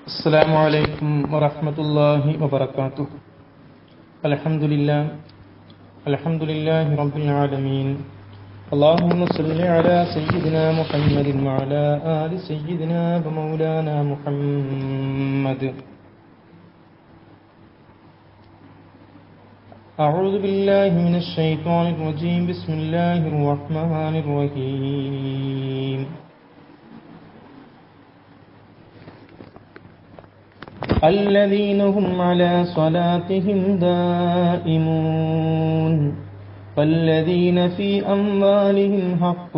السلام عليكم ورحمة الله وبركاته الحمد لله الحمد لله رب العالمين اللهم صل على سيدنا محمد وعلى آل سيدنا ومولانا محمد أعوذ بالله من الشيطان الرجيم بسم الله الرحمن الرحيم الذين هم على صلاتهم دائمون والذين في أموالهم حق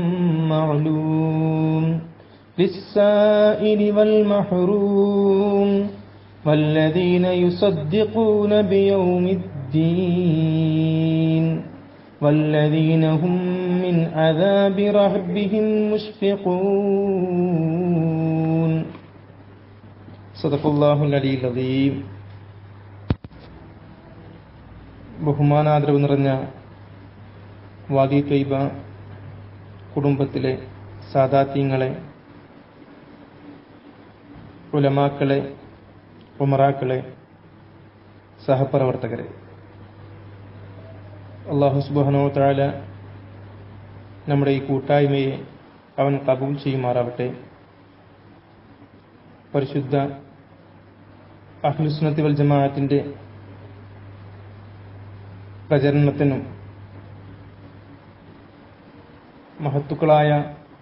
معلوم للسائل والمحروم والذين يصدقون بيوم الدين والذين هم من عذاب ربهم مشفقون സദഖുല്ലാഹുൽ അലിയിൽ അദീം ബഹുമാനാദരവ് നിറഞ്ഞ വാദി ത്വയ്ബ കുടുംബത്തിലെ സാദാത്യങ്ങളെ ഉലമാക്കളെ ഉമറാക്കളെ സഹപ്രവർത്തകരെ അള്ളാഹു സുബാനോ താല നമ്മുടെ ഈ കൂട്ടായ്മയെ അവൻ കബൂൽ ചെയ്യുമാറാവട്ടെ പരിശുദ്ധ അഹ്ലുസ്നത്തി വൽ ജമാഅത്തിന്റെ പ്രചരണത്തിനും മഹത്തുക്കളായ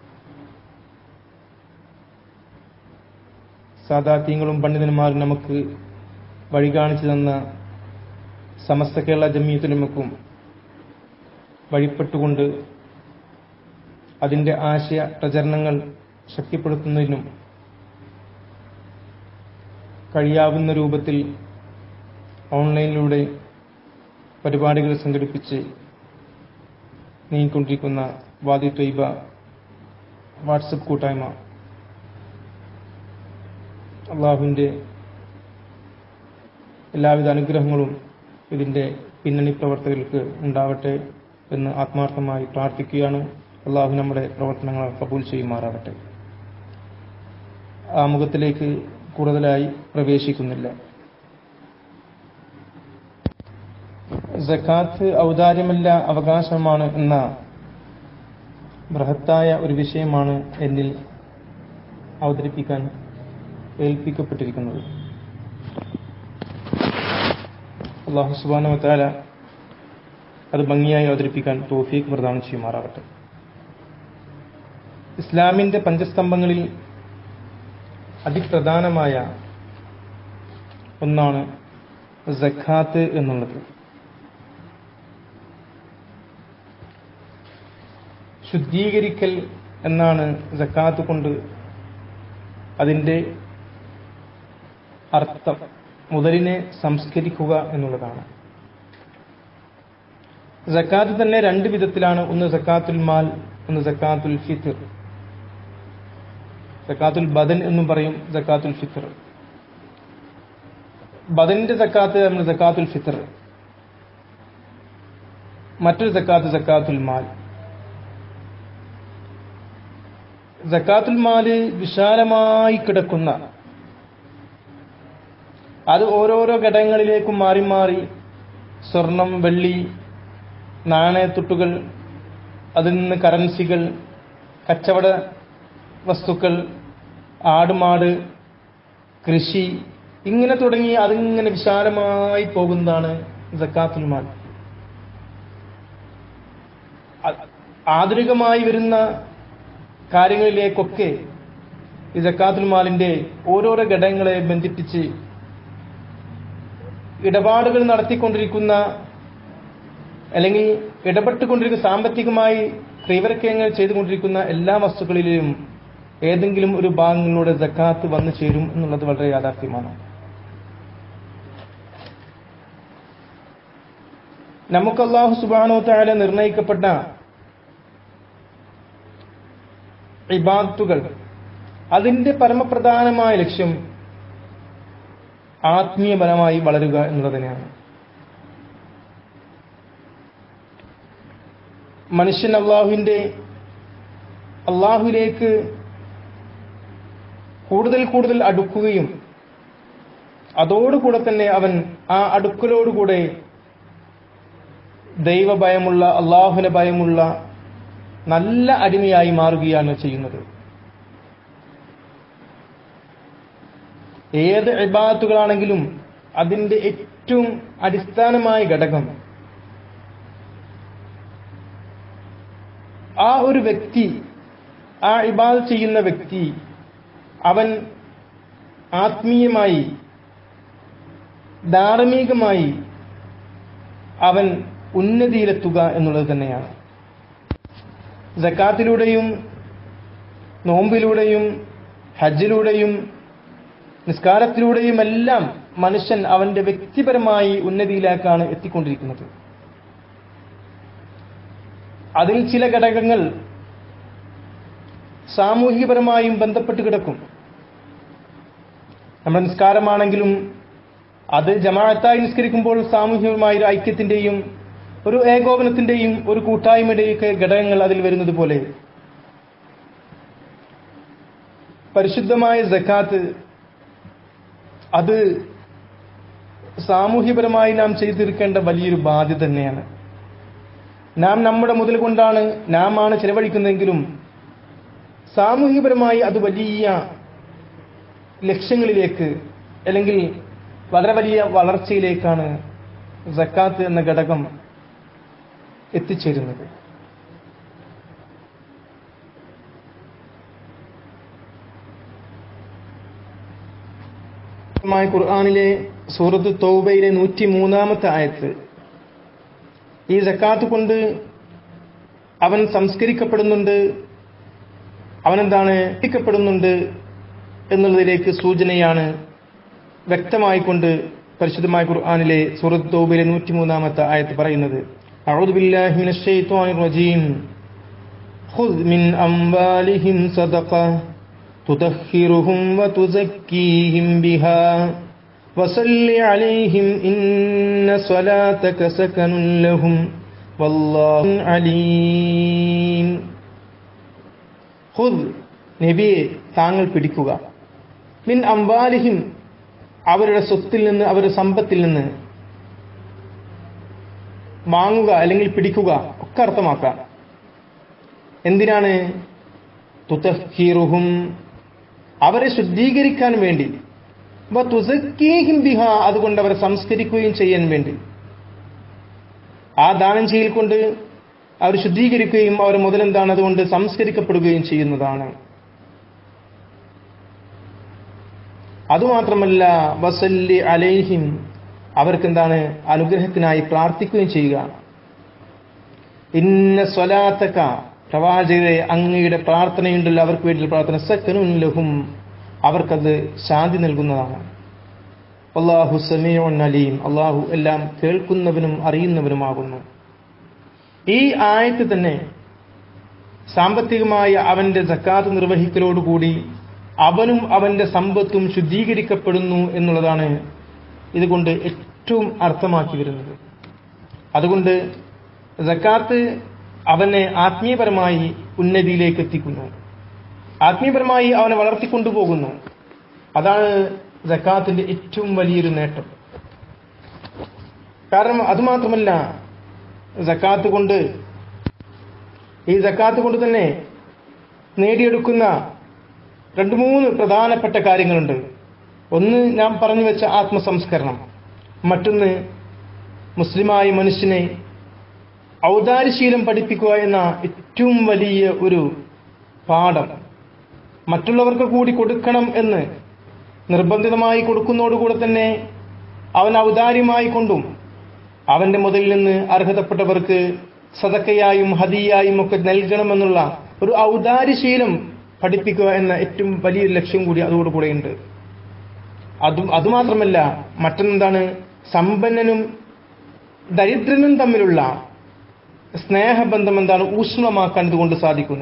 സാദാത്യങ്ങളും പണ്ഡിതന്മാരും നമുക്ക് വഴി കാണിച്ചു തന്ന സമസ്ത കേരള ജമീയത്തിലുമക്കും വഴിപ്പെട്ടുകൊണ്ട് അതിന്റെ ആശയ പ്രചരണങ്ങൾ ശക്തിപ്പെടുത്തുന്നതിനും കഴിയാവുന്ന രൂപത്തിൽ ഓൺലൈനിലൂടെ പരിപാടികൾ സംഘടിപ്പിച്ച് നീങ്ങിക്കൊണ്ടിരിക്കുന്ന വാദി ത്വയ്ബ വാട്സപ്പ് കൂട്ടായ്മ അള്ളാഹുവിൻ്റെ എല്ലാവിധ അനുഗ്രഹങ്ങളും ഇതിൻ്റെ പിന്നണി പ്രവർത്തകർക്ക് ഉണ്ടാവട്ടെ എന്ന് ആത്മാർത്ഥമായി പ്രാർത്ഥിക്കുകയാണ് അള്ളാഹു നമ്മുടെ പ്രവർത്തനങ്ങൾ കബൂൽ ചെയ്യുമാറാവട്ടെ ആമുഖത്തിലേക്ക് കൂടുതലായി പ്രവേശിക്കുന്നില്ല സക്കാത്ത് ഔദാര്യമല്ല അവകാശമാണ് എന്ന ബൃഹത്തായ ഒരു വിഷയമാണ് എന്നിൽ അവതരിപ്പിക്കാൻ ഏൽപ്പിക്കപ്പെട്ടിരിക്കുന്നത് അള്ളാഹു സുബാന വത്താല അത് ഭംഗിയായി അവതരിപ്പിക്കാൻ തോഫീക്ക് പ്രദാനം ചെയ്യുമാറാകട്ടെ ഇസ്ലാമിന്റെ പഞ്ചസ്തംഭങ്ങളിൽ അതിപ്രധാനമായ ഒന്നാണ് സഖാത്ത് എന്നുള്ളത് ശുദ്ധീകരിക്കൽ എന്നാണ് സക്കാത്ത് കൊണ്ട് അതിൻ്റെ അർത്ഥം മുതലിനെ സംസ്കരിക്കുക എന്നുള്ളതാണ് സക്കാത്ത് തന്നെ രണ്ട് വിധത്തിലാണ് ഒന്ന് സക്കാത്തുൽ മാൽ ഒന്ന് സക്കാത്തുൽ ഫിത്തർ സക്കാത്തുൽ ബദൻ എന്നും പറയും സക്കാത്തുൽ ഫിത്തർ ബദനിന്റെ സക്കാത്ത് നമ്മൾ സക്കാത്തുൽ ഫിത്തർ മറ്റൊരു സക്കാത്ത് സക്കാത്തുൽ മാൽ സക്കാത്തുൽ മാല് വിശാലമായി കിടക്കുന്ന അത് ഓരോരോ ഘടകങ്ങളിലേക്കും മാറി മാറി സ്വർണം വെള്ളി നാണയത്തുട്ടുകൾ അതിൽ നിന്ന് കറൻസികൾ കച്ചവട വസ്തുക്കൾ ആടുമാട് കൃഷി ഇങ്ങനെ തുടങ്ങി അതിങ്ങനെ വിശാലമായി പോകുന്നതാണ് ജക്കാത്തുൽ മാൽ ആധുനികമായി വരുന്ന കാര്യങ്ങളിലേക്കൊക്കെ ഈ ജക്കാത്തുൽ മാലിന്റെ ഓരോരോ ഘടകങ്ങളെ ബന്ധിപ്പിച്ച് ഇടപാടുകൾ നടത്തിക്കൊണ്ടിരിക്കുന്ന അല്ലെങ്കിൽ ഇടപെട്ടുകൊണ്ടിരിക്കുന്ന സാമ്പത്തികമായി ക്രീവരക്കയങ്ങൾ ചെയ്തുകൊണ്ടിരിക്കുന്ന എല്ലാ വസ്തുക്കളിലും ഏതെങ്കിലും ഒരു ഭാഗങ്ങളിലൂടെ ജക്കാത്ത് വന്നു ചേരും എന്നുള്ളത് വളരെ യാഥാർത്ഥ്യമാണ് നമുക്ക് അള്ളാഹു സുബാനോ താഴെ നിർണയിക്കപ്പെട്ട ഇബാത്തുകൾ അതിന്റെ പരമപ്രധാനമായ ലക്ഷ്യം ആത്മീയപരമായി വളരുക എന്നുള്ളത് തന്നെയാണ് മനുഷ്യൻ അള്ളാഹുവിന്റെ അള്ളാഹുവിലേക്ക് കൂടുതൽ കൂടുതൽ അടുക്കുകയും അതോടുകൂടെ തന്നെ അവൻ ആ അടുക്കലോടുകൂടെ ദൈവഭയമുള്ള അള്ളാഹുവിനെ ഭയമുള്ള നല്ല അടിമയായി മാറുകയാണ് ചെയ്യുന്നത് ഏത് ഇബാത്തുകളാണെങ്കിലും അതിന്റെ ഏറ്റവും അടിസ്ഥാനമായ ഘടകം ആ ഒരു വ്യക്തി ആ ഇബാദ് ചെയ്യുന്ന വ്യക്തി അവൻ ആത്മീയമായി ധാർമ്മികമായി അവൻ ഉന്നതിയിലെത്തുക എന്നുള്ളത് തന്നെയാണ് ജക്കാത്തിലൂടെയും നോമ്പിലൂടെയും ഹജ്ജിലൂടെയും നിസ്കാരത്തിലൂടെയും എല്ലാം മനുഷ്യൻ അവന്റെ വ്യക്തിപരമായി ഉന്നതിയിലേക്കാണ് എത്തിക്കൊണ്ടിരിക്കുന്നത് അതിൽ ചില ഘടകങ്ങൾ സാമൂഹികപരമായും ബന്ധപ്പെട്ട് കിടക്കും നമ്മുടെ നിസ്കാരമാണെങ്കിലും അത് ജമാഅത്തായി നിസ്കരിക്കുമ്പോൾ സാമൂഹികമായ ഒരു ഐക്യത്തിന്റെയും ഒരു ഏകോപനത്തിന്റെയും ഒരു കൂട്ടായ്മയുടെയൊക്കെ ഘടകങ്ങൾ അതിൽ വരുന്നത് പോലെ പരിശുദ്ധമായ ജക്കാത്ത് അത് സാമൂഹ്യപരമായി നാം ചെയ്തിരിക്കേണ്ട വലിയൊരു ബാധ്യത തന്നെയാണ് നാം നമ്മുടെ മുതൽ കൊണ്ടാണ് നാം ആണ് ചെലവഴിക്കുന്നതെങ്കിലും സാമൂഹികപരമായി അത് വലിയ ലക്ഷ്യങ്ങളിലേക്ക് അല്ലെങ്കിൽ വളരെ വലിയ വളർച്ചയിലേക്കാണ് സക്കാത്ത് എന്ന ഘടകം എത്തിച്ചേരുന്നത് ഖുർആാനിലെ സൂറത്ത് തൗബയിലെ നൂറ്റി മൂന്നാമത്തെ ആയത്ത് ഈ സക്കാത്ത് കൊണ്ട് അവൻ സംസ്കരിക്കപ്പെടുന്നുണ്ട് അവനെന്താണ് എത്തിക്കപ്പെടുന്നുണ്ട് എന്നുള്ളതിലേക്ക് സൂചനയാണ് വ്യക്തമായിക്കൊണ്ട് പരിശുദ്ധമായ ഖുർആാനിലെ സൂറത്ത് തൗബയിലെ നൂറ്റി മൂന്നാമത്തെ ആയത്ത് പറയുന്നത് أعوذ بالله من الشيطان الرجيم خذ من أموالهم صدقة تطهرهم وتزكيهم بها وصل عليهم إن صلاتك سكن لهم والله عليم خذ നബിയെ താങ്കൾ പിടിക്കുക മിൻ അംബാലിഹിം അവരുടെ സ്വത്തിൽ നിന്ന് അവരുടെ സമ്പത്തിൽ നിന്ന് വാങ്ങുക അല്ലെങ്കിൽ പിടിക്കുക ഒക്കെ അർത്ഥമാക്കാം എന്തിനാണ് തുതഹീറുഹും അവരെ ശുദ്ധീകരിക്കാൻ വേണ്ടി തുസക്കീഹിം ബിഹ അതുകൊണ്ട് അവരെ സംസ്കരിക്കുകയും ചെയ്യാൻ വേണ്ടി ആ ദാനം ചെയ്യൽ കൊണ്ട് അവർ ശുദ്ധീകരിക്കുകയും അവർ മുതലെന്താണ് അതുകൊണ്ട് സംസ്കരിക്കപ്പെടുകയും ചെയ്യുന്നതാണ് അതുമാത്രമല്ല വസല്ലി അലൈഹിം അവർക്കെന്താണ് അനുഗ്രഹത്തിനായി പ്രാർത്ഥിക്കുകയും ചെയ്യുക ഇന്ന സ്വലാത്തക്ക പ്രവാചകരെ അങ്ങയുടെ പ്രാർത്ഥനയുണ്ടല്ലോ അവർക്ക് വേണ്ടി പ്രാർത്ഥന സക്കനും ലഹും അവർക്കത് ശാന്തി നൽകുന്നതാണ് അള്ളാഹു സമീഉൻ അലീം അള്ളാഹു എല്ലാം കേൾക്കുന്നവനും അറിയുന്നവനുമാകുന്നു ഈ ആയത്ത് തന്നെ സാമ്പത്തികമായ അവന്റെ സക്കാത്ത് നിർവഹിക്കലോടുകൂടി അവനും അവന്റെ സമ്പത്തും ശുദ്ധീകരിക്കപ്പെടുന്നു എന്നുള്ളതാണ് ഇതുകൊണ്ട് ഏറ്റവും അർത്ഥമാക്കി വരുന്നത് അതുകൊണ്ട് സക്കാത്ത് അവനെ ആത്മീയപരമായി ഉന്നതിയിലേക്ക് എത്തിക്കുന്നു ആത്മീയപരമായി അവനെ വളർത്തിക്കൊണ്ടുപോകുന്നു അതാണ് സക്കാത്തിന്റെ ഏറ്റവും വലിയൊരു നേട്ടം കാരണം അതുമാത്രമല്ല സക്കാത്ത് കൊണ്ട് ഈ സക്കാത്ത് കൊണ്ട് തന്നെ നേടിയെടുക്കുന്ന രണ്ട് മൂന്ന് പ്രധാനപ്പെട്ട കാര്യങ്ങളുണ്ട് ഒന്ന് ഞാൻ പറഞ്ഞു വെച്ച ആത്മസംസ്കരണം മറ്റൊന്ന് മുസ്ലിമായ മനുഷ്യനെ ഔദാര്യശീലം പഠിപ്പിക്കുക എന്ന ഏറ്റവും വലിയ ഒരു പാഠം മറ്റുള്ളവർക്ക് കൂടി കൊടുക്കണം എന്ന് നിർബന്ധിതമായി കൊടുക്കുന്നതോടുകൂടെ തന്നെ അവൻ ഔദാര്യമായി കൊണ്ടും അവന്റെ മുതലിൽ നിന്ന് അർഹതപ്പെട്ടവർക്ക് സതക്കയായും ഹദിയായും ഒക്കെ നൽകണമെന്നുള്ള ഒരു ഔദാര്യശീലം പഠിപ്പിക്കുക എന്ന ഏറ്റവും വലിയൊരു ലക്ഷ്യം കൂടി അതോടുകൂടെ ഉണ്ട് അതും അതുമാത്രമല്ല മറ്റൊന്നെന്താണ് സമ്പന്നനും ദരിദ്രനും തമ്മിലുള്ള സ്നേഹബന്ധം എന്താണ് ഊഷ്മളമാക്കാൻ ഇതുകൊണ്ട് സാധിക്കുന്നു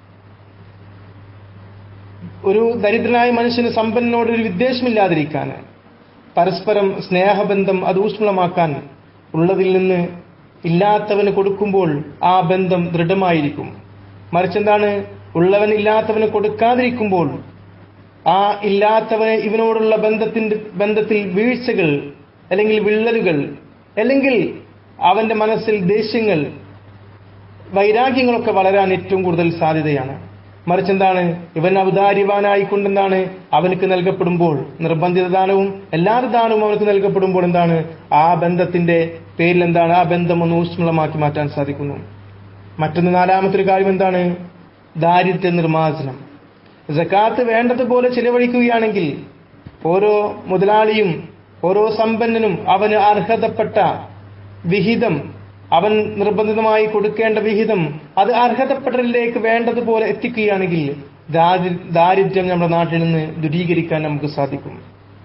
ഒരു ദരിദ്രനായ മനുഷ്യന് സമ്പന്നനോട് ഒരു വിദ്വേഷമില്ലാതിരിക്കാൻ പരസ്പരം സ്നേഹബന്ധം അത് ഊഷ്മളമാക്കാൻ ഉള്ളതിൽ നിന്ന് ഇല്ലാത്തവന് കൊടുക്കുമ്പോൾ ആ ബന്ധം ദൃഢമായിരിക്കും മറിച്ചെന്താണ് ഉള്ളവൻ ഇല്ലാത്തവന് കൊടുക്കാതിരിക്കുമ്പോൾ ആ ഇല്ലാത്തവനെ ഇവനോടുള്ള ബന്ധത്തിന്റെ ബന്ധത്തിൽ വീഴ്ചകൾ അല്ലെങ്കിൽ വിള്ളലുകൾ അല്ലെങ്കിൽ അവന്റെ മനസ്സിൽ ദേഷ്യങ്ങൾ വൈരാഗ്യങ്ങളൊക്കെ വളരാൻ ഏറ്റവും കൂടുതൽ സാധ്യതയാണ് മറിച്ച് എന്താണ് ഇവൻ ഔദാര്യവാനായിക്കൊണ്ടെന്താണ് അവനക്ക് നൽകപ്പെടുമ്പോൾ നിർബന്ധിത ദാനവും എല്ലാ ദാനവും അവനക്ക് നൽകപ്പെടുമ്പോൾ എന്താണ് ആ ബന്ധത്തിന്റെ പേരിൽ എന്താണ് ആ ബന്ധം ഒന്ന് ഊഷ്മളമാക്കി മാറ്റാൻ സാധിക്കുന്നു മറ്റൊന്ന് നാലാമത്തെ കാര്യം എന്താണ് ദാരിദ്ര്യ നിർമ്മാർജ്ജനം ജക്കാത്ത് വേണ്ടതുപോലെ ചിലവഴിക്കുകയാണെങ്കിൽ ഓരോ മുതലാളിയും ഓരോ സമ്പന്നനും അവന് അർഹതപ്പെട്ട വിഹിതം അവൻ നിർബന്ധിതമായി കൊടുക്കേണ്ട വിഹിതം അത് അർഹതപ്പെട്ടതിലേക്ക് വേണ്ടതുപോലെ എത്തിക്കുകയാണെങ്കിൽ ദാരി- ദാരിദ്ര്യം നമ്മുടെ നാട്ടിൽ നിന്ന് ദുരീകരിക്കാൻ നമുക്ക് സാധിക്കും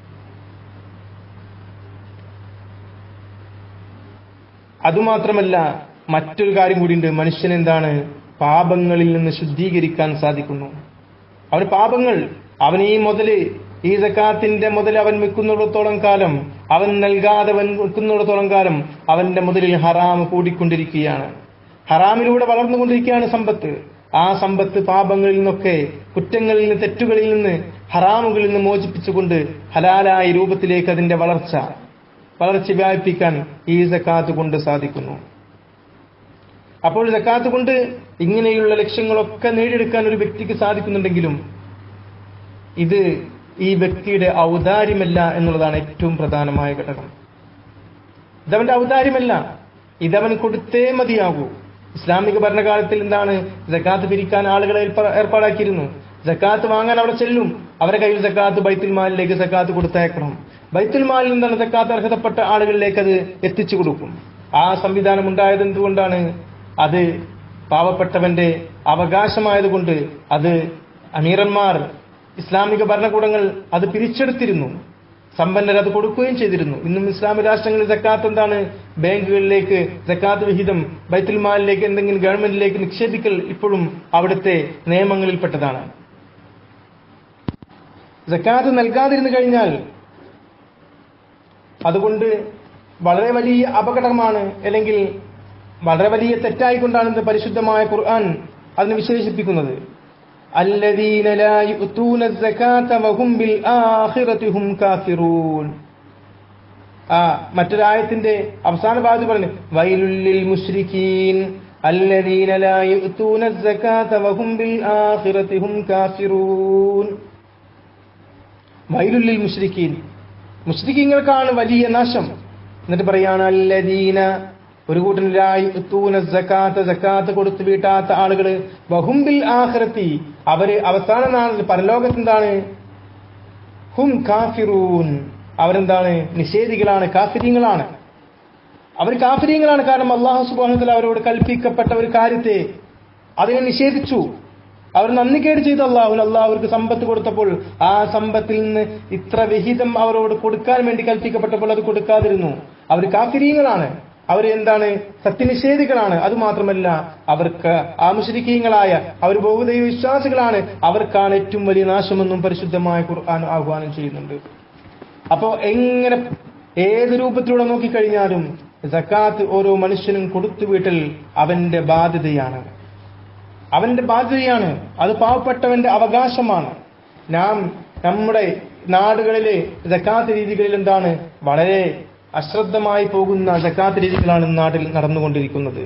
അതുമാത്രമല്ല മറ്റൊരു കാര്യം കൂടിയുണ്ട് മനുഷ്യൻ എന്താണ് പാപങ്ങളിൽ നിന്ന് ശുദ്ധീകരിക്കാൻ സാധിക്കുന്നു അവന് പാപങ്ങൾ അവൻ ഈ മുതല് ഈ സക്കാത്തിന്റെ മുതൽ അവൻ വെക്കുന്നിടത്തോളം കാലം അവൻ നൽകാതെ അവൻ വെക്കുന്നിടത്തോളം കാലം അവന്റെ മുതലിൽ ഹറാം കൂടിക്കൊണ്ടിരിക്കുകയാണ് ഹറാമിലൂടെ വളർന്നുകൊണ്ടിരിക്കുകയാണ് സമ്പത്ത് ആ സമ്പത്ത് പാപങ്ങളിൽ നിന്നൊക്കെ കുറ്റങ്ങളിൽ നിന്ന് തെറ്റുകളിൽ നിന്ന് ഹറാമുകളിൽ നിന്ന് മോചിപ്പിച്ചുകൊണ്ട് ഹലാലായ രൂപത്തിലേക്ക് അതിന്റെ വളർച്ച വളർച്ച വ്യാപിപ്പിക്കാൻ ഈ സക്കാത്ത് കൊണ്ട് സാധിക്കുന്നു അപ്പോൾ സക്കാത്ത് കൊണ്ട് ഇങ്ങനെയുള്ള ലക്ഷ്യങ്ങളൊക്കെ നേടിയെടുക്കാൻ ഒരു വ്യക്തിക്ക് സാധിക്കുന്നുണ്ടെങ്കിലും ഇത് ഈ വ്യക്തിയുടെ ഔദാര്യമല്ല എന്നുള്ളതാണ് ഏറ്റവും പ്രധാനമായ ഘടകം ഇതവന്റെ ഔദാര്യമല്ല ഇതവൻ കൊടുത്തേ മതിയാകൂ ഇസ്ലാമിക ഭരണകാലത്തിൽ എന്താണ് ജക്കാത്ത് പിരിക്കാൻ ആളുകളെ ഏർപ്പ- ഏർപ്പാടാക്കിയിരുന്നു ജക്കാത്ത് വാങ്ങാൻ അവിടെ ചെല്ലും അവരുടെ കയ്യിൽ ജക്കാത്ത് ബൈത്തുൽ മാലിലേക്ക് ജക്കാത്ത് കൊടുത്തയക്കണം ബൈത്തുൽ മാലിൽ നിന്നാണ് ജക്കാത്ത് അർഹതപ്പെട്ട ആളുകളിലേക്ക് അത് എത്തിച്ചു കൊടുക്കും ആ സംവിധാനം ഉണ്ടായത് എന്തുകൊണ്ടാണ് അത് പാവപ്പെട്ടവന്റെ അവകാശമായതുകൊണ്ട് അത് അമീറന്മാർ ഇസ്ലാമിക ഭരണകൂടങ്ങൾ അത് പിരിച്ചെടുത്തിരുന്നു സമ്പന്നർ അത് കൊടുക്കുകയും ചെയ്തിരുന്നു ഇന്നും ഇസ്ലാമിക രാഷ്ട്രങ്ങളിൽ ജക്കാത്ത് എന്താണ് ബാങ്കുകളിലേക്ക് ജക്കാത്ത് വിഹിതം ബൈത്തുൽ മാലിലേക്ക് എന്തെങ്കിലും ഗവൺമെന്റിലേക്ക് നിക്ഷേപിക്കൽ ഇപ്പോഴും അവിടുത്തെ നിയമങ്ങളിൽപ്പെട്ടതാണ് ജക്കാത്ത് നൽകാതിരുന്നു കഴിഞ്ഞാൽ അതുകൊണ്ട് വളരെ വലിയ അപകടമാണ് അല്ലെങ്കിൽ വളരെ വലിയ തെറ്റായിക്കൊണ്ടാണ് ഇത് പരിശുദ്ധമായ ഖുർആൻ അതിനെ വിശേഷിപ്പിക്കുന്നത് الذين لا يؤتون الزكاة وهم بالآخرة هم كافرون ആ മറ്റൊരായത്തിന്റെ അവസാന ഭാഗത്ത് പറഞ്ഞു വൈലുല്ലിൽ മുശ്രിക്കീൻ الذين لا يؤتون الزكاة وهم بالآخرة هم كافرون വൈലുല്ലിൽ മുശ്രിക്കീൻ മുശ്രിക്കീങ്ങൾക്കാണ് വലിയ നാശം എന്നിട്ട് പറയാണ് അല്ലദീന ഒരു കൂട്ടനിലായി സക്കാത്ത് സക്കാത്ത് കൊടുത്തു വീട്ടാത്ത ആളുകള് ബഹുംബിൽ ആഖിറത്തി അവര് അവസാന നാളിൽ പരലോകത്ത് എന്താണ് ഹും കാഫിറൂൻ അവരെന്താണ് നിഷേധികളാണ് കാഫിര്യങ്ങളാണ് അവർ കാഫിര്യങ്ങളാണ് കാരണം അള്ളാഹു സുബാഹത്തിൽ അവരോട് കൽപ്പിക്കപ്പെട്ട ഒരു കാര്യത്തെ അതിനെ നിഷേധിച്ചു അവർ നന്ദികേട് ചെയ്തു അള്ളാഹുൽ അള്ളാഹു അവർക്ക് സമ്പത്ത് കൊടുത്തപ്പോൾ ആ സമ്പത്തിൽ നിന്ന് ഇത്ര വിഹിതം അവരോട് കൊടുക്കാൻ വേണ്ടി കൽപ്പിക്കപ്പെട്ടപ്പോൾ അത് കൊടുക്കാതിരുന്നു അവർ കാഫിര്യങ്ങളാണ് അവർ എന്താണ് സത്യനിഷേധികളാണ് അതുമാത്രമല്ല അവർക്ക് ആമുഷരിക്കീങ്ങളായ അവർ ബഹുദൈവ വിശ്വാസികളാണ് അവർക്കാണ് ഏറ്റവും വലിയ നാശമെന്നും പരിശുദ്ധമായ ഖുർആൻ ആഹ്വാനം ചെയ്യുന്നുണ്ട് അപ്പോ എങ്ങനെ ഏത് രൂപത്തിലൂടെ നോക്കിക്കഴിഞ്ഞാലും സക്കാത്ത് ഓരോ മനുഷ്യനും കൊടുത്തുവീട്ടൽ അവന്റെ ബാധ്യതയാണ് അവന്റെ ബാധ്യതയാണ് അത് പാവപ്പെട്ടവന്റെ അവകാശമാണ് നാം നമ്മുടെ നാടുകളിലെ ജക്കാത്ത് രീതികളിൽ എന്താണ് വളരെ അശ്രദ്ധമായി പോകുന്ന ജക്കാത്ത് രീതികളാണ് ഇന്ന് നാട്ടിൽ നടന്നുകൊണ്ടിരിക്കുന്നത്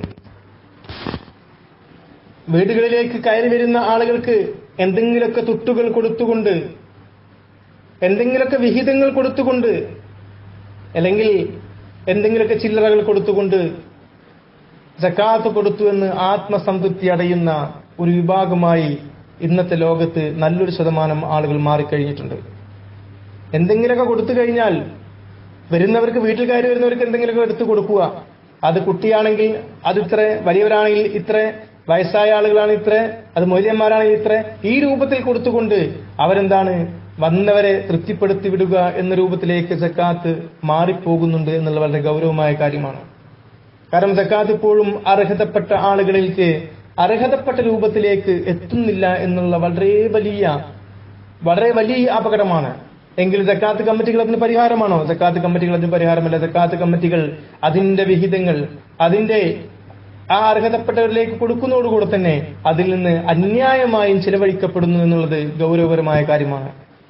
വീടുകളിലേക്ക് കയറി വരുന്ന ആളുകൾക്ക് എന്തെങ്കിലുമൊക്കെ തുട്ടുകൾ കൊടുത്തുകൊണ്ട് എന്തെങ്കിലുമൊക്കെ വിഹിതങ്ങൾ കൊടുത്തുകൊണ്ട് അല്ലെങ്കിൽ എന്തെങ്കിലുമൊക്കെ ചില്ലറകൾ കൊടുത്തുകൊണ്ട് ജക്കാത്ത് കൊടുത്തു എന്ന് ആത്മസംതൃപ്തി അടയുന്ന ഒരു വിഭാഗമായി ഇന്നത്തെ ലോകത്ത് നല്ലൊരു ശതമാനം ആളുകൾ മാറിക്കഴിഞ്ഞിട്ടുണ്ട് എന്തെങ്കിലുമൊക്കെ കൊടുത്തു കഴിഞ്ഞാൽ വരുന്നവർക്ക് വീട്ടിൽ കയറി വരുന്നവർക്ക് എന്തെങ്കിലുമൊക്കെ എടുത്തു കൊടുക്കുക അത് കുട്ടിയാണെങ്കിൽ അത് ഇത്ര വലിയവരാണെങ്കിൽ ഇത്ര വയസ്സായ ആളുകളാണ് ഇത്ര അത് മൂല്യന്മാരാണെങ്കിൽ ഇത്ര ഈ രൂപത്തിൽ കൊടുത്തുകൊണ്ട് അവരെന്താണ് വന്നവരെ തൃപ്തിപ്പെടുത്തി വിടുക എന്ന രൂപത്തിലേക്ക് സക്കാത്ത് മാറിപ്പോകുന്നുണ്ട് എന്നുള്ള വളരെ ഗൗരവമായ കാര്യമാണ് കാരണം സക്കാത്ത് ഇപ്പോഴും അർഹതപ്പെട്ട ആളുകളിലേക്ക് അർഹതപ്പെട്ട രൂപത്തിലേക്ക് എത്തുന്നില്ല എന്നുള്ള വളരെ വലിയ വളരെ വലിയ അപകടമാണ് എങ്കിൽ സക്കാത്ത് കമ്മിറ്റികൾ അതിന് പരിഹാരമാണോ സക്കാത്ത് കമ്മിറ്റികൾ അതിന് പരിഹാരമല്ല സക്കാത്ത് കമ്മിറ്റികൾ അതിന്റെ വിഹിതങ്ങൾ അതിന്റെ ആ അർഹതപ്പെട്ടവരിലേക്ക് കൊടുക്കുന്നതോടുകൂടെ തന്നെ അതിൽ നിന്ന് അന്യായമായും ചിലവഴിക്കപ്പെടുന്നു എന്നുള്ളത് ഗൗരവപരമായ കാര്യമാണ്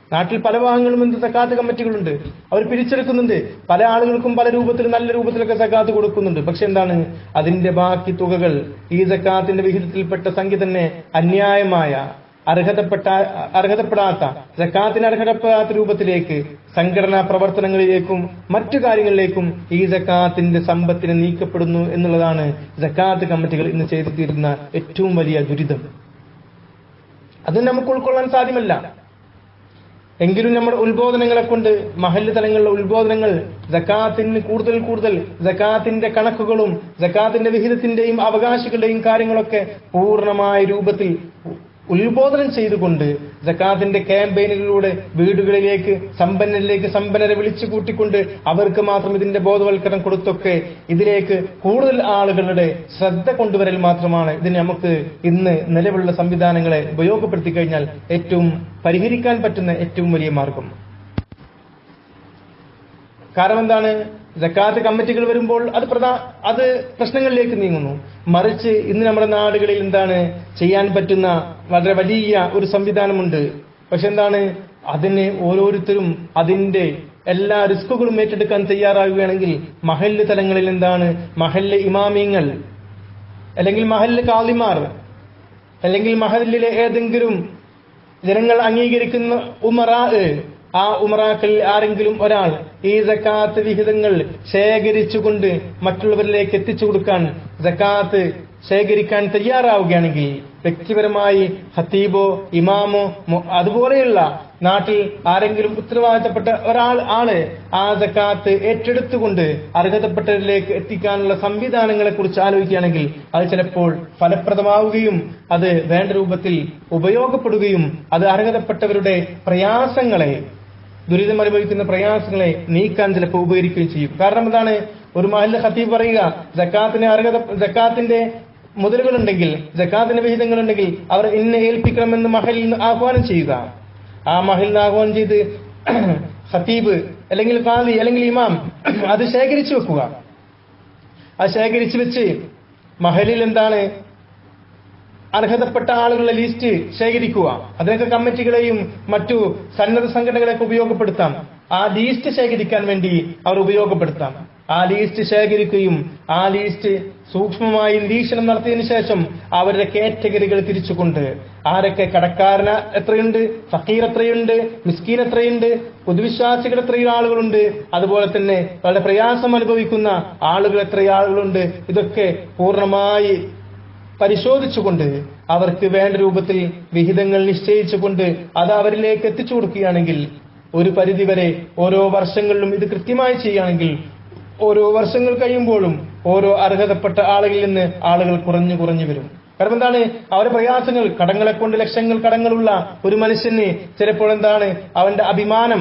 നാട്ടിൽ പല ഭാഗങ്ങളും എന്ത് സക്കാത്ത് കമ്മിറ്റികളുണ്ട് അവർ പിരിച്ചെടുക്കുന്നുണ്ട് പല ആളുകൾക്കും പല രൂപത്തിൽ നല്ല രൂപത്തിലൊക്കെ സക്കാത്ത് കൊടുക്കുന്നുണ്ട് പക്ഷെ എന്താണ് അതിന്റെ ബാക്കി തുകകൾ ഈ സക്കാത്തിന്റെ വിഹിതത്തിൽപ്പെട്ട സംഖ്യ തന്നെ അന്യായമായ അർഹതപ്പെട്ട അർഹതപ്പെടാത്ത സക്കാത്തിന് അർഹതപ്പെടാത്ത രൂപത്തിലേക്ക് സംഘടനാ പ്രവർത്തനങ്ങളിലേക്കും മറ്റു കാര്യങ്ങളിലേക്കും ഈ സക്കാത്തിന്റെ സമ്പത്തിന് നീക്കപ്പെടുന്നു എന്നുള്ളതാണ് സക്കാത്ത് കമ്മിറ്റികൾ ഇന്ന് ചെയ്തു തീരുന്ന ഏറ്റവും വലിയ ദുരിതം അത് നമുക്ക് ഉൾക്കൊള്ളാൻ സാധ്യമല്ല എങ്കിലും നമ്മുടെ ഉത്ബോധനങ്ങളെ കൊണ്ട് മഹല്ല് തലങ്ങളിലെ ഉത്ബോധനങ്ങൾ ജക്കാത്തിന് കൂടുതൽ കൂടുതൽ ജക്കാത്തിന്റെ കണക്കുകളും ജക്കാത്തിന്റെ വിഹിതത്തിന്റെയും അവകാശികളുടെയും കാര്യങ്ങളൊക്കെ പൂർണ്ണമായ രൂപത്തിൽ ഉത്ബോധനം ചെയ്തുകൊണ്ട് ജക്കാത്തിന്റെ ക്യാമ്പയിനുകളിലൂടെ വീടുകളിലേക്ക് സമ്പന്നരിലേക്ക് സമ്പന്നരെ വിളിച്ചു കൂട്ടിക്കൊണ്ട് അവർക്ക് മാത്രം ഇതിന്റെ ബോധവൽക്കരണം കൊടുത്തൊക്കെ ഇതിലേക്ക് കൂടുതൽ ആളുകളുടെ ശ്രദ്ധ കൊണ്ടുവരൽ മാത്രമാണ് ഇതിന് നമുക്ക് ഇന്ന് നിലവിലുള്ള സംവിധാനങ്ങളെ ഉപയോഗപ്പെടുത്തി കഴിഞ്ഞാൽ ഏറ്റവും പരിഹരിക്കാൻ പറ്റുന്ന ഏറ്റവും വലിയ മാർഗം കാരണം എന്താണ് ജക്കാത്ത് കമ്മിറ്റികൾ വരുമ്പോൾ അത് പ്രധാ അത് പ്രശ്നങ്ങളിലേക്ക് നീങ്ങുന്നു മറിച്ച് ഇന്ന് നമ്മുടെ നാടുകളിൽ എന്താണ് ചെയ്യാൻ പറ്റുന്ന വളരെ വലിയ ഒരു സംവിധാനമുണ്ട് പക്ഷെ എന്താണ് അതിന് ഓരോരുത്തരും അതിന്റെ എല്ലാ റിസ്കുകളും ഏറ്റെടുക്കാൻ തയ്യാറാവുകയാണെങ്കിൽ മഹല്ല് തലങ്ങളിൽ എന്താണ് മഹല്ല് ഇമാമിയങ്ങൾ അല്ലെങ്കിൽ മഹല്ല് കാളിമാർ അല്ലെങ്കിൽ മഹല്ലിലെ ഏതെങ്കിലും ജനങ്ങൾ അംഗീകരിക്കുന്ന ഉമറാ ആ ഉമറാക്കളിൽ ആരെങ്കിലും ഒരാൾ ഈ ജക്കാത്ത് വിഹിതങ്ങൾ ശേഖരിച്ചുകൊണ്ട് മറ്റുള്ളവരിലേക്ക് എത്തിച്ചു കൊടുക്കാൻ ജക്കാത്ത് ശേഖരിക്കാൻ തയ്യാറാവുകയാണെങ്കിൽ വ്യക്തിപരമായി ഹത്തീബോ ഇമാമോ മു- അതുപോലെയുള്ള നാട്ടിൽ ആരെങ്കിലും ഉത്തരവാദിത്തപ്പെട്ട ഒരാൾ ആള് ആ ജക്കാത്ത് ഏറ്റെടുത്തുകൊണ്ട് അർഹതപ്പെട്ടവരിലേക്ക് എത്തിക്കാനുള്ള സംവിധാനങ്ങളെ കുറിച്ച് ആലോചിക്കുകയാണെങ്കിൽ അത് ചിലപ്പോൾ ഫലപ്രദമാവുകയും അത് വേണ്ട രൂപത്തിൽ ഉപയോഗപ്പെടുകയും അത് അർഹതപ്പെട്ടവരുടെ പ്രയാസങ്ങളെ ദുരിതം അനുഭവിക്കുന്ന പ്രയാസങ്ങളെ നീക്കാൻ ചിലപ്പോൾ ഉപകരിക്കുകയും ചെയ്യും കാരണം എന്താണ് ഒരു മഹല്ല ഖത്തീബ് പറയുക ജക്കാത്തിന് അർഹത ജക്കാത്തിന്റെ മുതലുകളുണ്ടെങ്കിൽ ജക്കാത്തിന്റെ വിഹിതങ്ങളുണ്ടെങ്കിൽ അവർ ഇന്നെ ഏൽപ്പിക്കണമെന്ന് മഹലിൽ നിന്ന് ആഹ്വാനം ചെയ്യുക ആ മഹലിൽ നിന്ന് ആഹ്വാനം ചെയ്ത് ഖത്തീബ് അല്ലെങ്കിൽ കാലി അല്ലെങ്കിൽ ഇമാം അത് ശേഖരിച്ചു വെക്കുക അത് ശേഖരിച്ചു വെച്ച് മഹലിൽ എന്താണ് അർഹതപ്പെട്ട ആളുകളുടെ ലിസ്റ്റ് ശേഖരിക്കുക അതിനൊക്കെ കമ്മിറ്റികളെയും മറ്റു സന്നദ്ധ സംഘടനകളെയൊക്കെ ഉപയോഗപ്പെടുത്താം ആ ലിസ്റ്റ് ശേഖരിക്കാൻ വേണ്ടി അവർ ഉപയോഗപ്പെടുത്താം ആ ലിസ്റ്റ് ശേഖരിക്കുകയും ആ ലിസ്റ്റ് സൂക്ഷ്മമായി നിരീക്ഷണം നടത്തിയതിനു ശേഷം അവരുടെ കാറ്റഗറികൾ തിരിച്ചുകൊണ്ട് ആരൊക്കെ കടക്കാരന എത്രയുണ്ട് ഫക്കീർ എത്രയുണ്ട് മിസ്കീൻ എത്രയുണ്ട് പൊതുവിശ്വാസികൾ എത്രയും ആളുകളുണ്ട് അതുപോലെ തന്നെ വളരെ പ്രയാസം അനുഭവിക്കുന്ന ആളുകൾ എത്ര ആളുകളുണ്ട് ഇതൊക്കെ പൂർണ്ണമായി പരിശോധിച്ചുകൊണ്ട് അവർക്ക് വേണ്ട രൂപത്തിൽ വിഹിതങ്ങൾ നിശ്ചയിച്ചുകൊണ്ട് അത് അവരിലേക്ക് എത്തിച്ചു കൊടുക്കുകയാണെങ്കിൽ ഒരു പരിധിവരെ ഓരോ വർഷങ്ങളിലും ഇത് കൃത്യമായി ചെയ്യുകയാണെങ്കിൽ ഓരോ വർഷങ്ങൾ കഴിയുമ്പോഴും ഓരോ അർഹതപ്പെട്ട ആളുകളിൽ നിന്ന് ആളുകൾ കുറഞ്ഞു കുറഞ്ഞു വരും കാരണം എന്താണ് അവരുടെ പ്രയാസങ്ങൾ കടങ്ങളെ കൊണ്ട് ലക്ഷങ്ങൾ കടങ്ങളുള്ള ഒരു മനുഷ്യന് ചിലപ്പോൾ എന്താണ് അവന്റെ അഭിമാനം